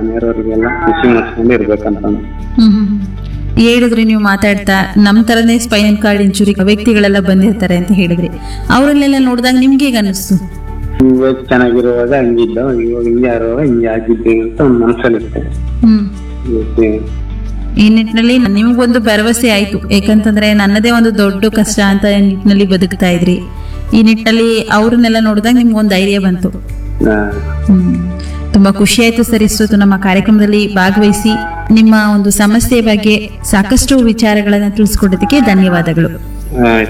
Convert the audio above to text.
ಮನೆಯವರಿಗೆಲ್ಲ ಖುಷಿ ಮಾಡ್ಕೊಂಡು ಇರ್ಬೇಕಂತ ಹ್ಮ್ ಹ್ಮ್ ಹ್ಮ್. ಹೇಳಿದ್ರಿ ನೀವು ಮಾತಾಡ್ತಾ ನಮ್ ತರನೇ ಸ್ಪೈನಲ್ ಕಾರ್ಡ್ ಇಂಜುರಿ ವ್ಯಕ್ತಿಗಳೆಲ್ಲ ಬಂದಿರ್ತಾರೆ ಅಂತ ಹೇಳಿದ್ರಿ ಅವರನ್ನೆಲ್ಲ ನೋಡಿದಾಗ ನಿಮ್ಗೆ ಹೇಗೆ ಅನಿಸ್ತು ಇವಾಗ ಚೆನ್ನಾಗಿರುವಾಗ ಹಂಗಿದ್ದ ಇವಾಗ ಹಿಂಗೆ ಆರುವಾಗ ಹಿಂಗೆ ಆಗಿದ್ದೆ ಅಂತ ಒಂದು ಮನಸ್ಸಲ್ಲಿರುತ್ತೆ ಹ್ಮ್ ಮತ್ತೆ ಈ ನಿಟ್ಟಿನಲ್ಲಿ ನಿಮ್ಗೊಂದು ಭರವಸೆ ಆಯ್ತು ಯಾಕಂತಂದ್ರೆ ನನ್ನದೇ ಒಂದು ದೊಡ್ಡ ಕಷ್ಟ ಅಂತ ನಿಟ್ಟಿನಲ್ಲಿ ಬದುಕ್ತಾ ಇದ್ರಿ ಈ ನಿಟ್ಟಿನಲ್ಲಿ ಅವ್ರನ್ನೆಲ್ಲ ನೋಡಿದಾಗ ನಿಮ್ಗೊಂದು ಧೈರ್ಯ ಬಂತು ಆ, ಹ್ಮ್. ತುಂಬಾ ಖುಷಿ ಆಯ್ತು ಸರ್ ಇಷ್ಟೊತ್ತು ನಮ್ಮ ಕಾರ್ಯಕ್ರಮದಲ್ಲಿ ಭಾಗವಹಿಸಿ ನಿಮ್ಮ ಒಂದು ಸಮಸ್ಯೆ ಬಗ್ಗೆ ಸಾಕಷ್ಟು ವಿಚಾರಗಳನ್ನ ತಿಳಿಸ್ಕೊಡೋದಕ್ಕೆ ಧನ್ಯವಾದಗಳು ಆಯ್ತು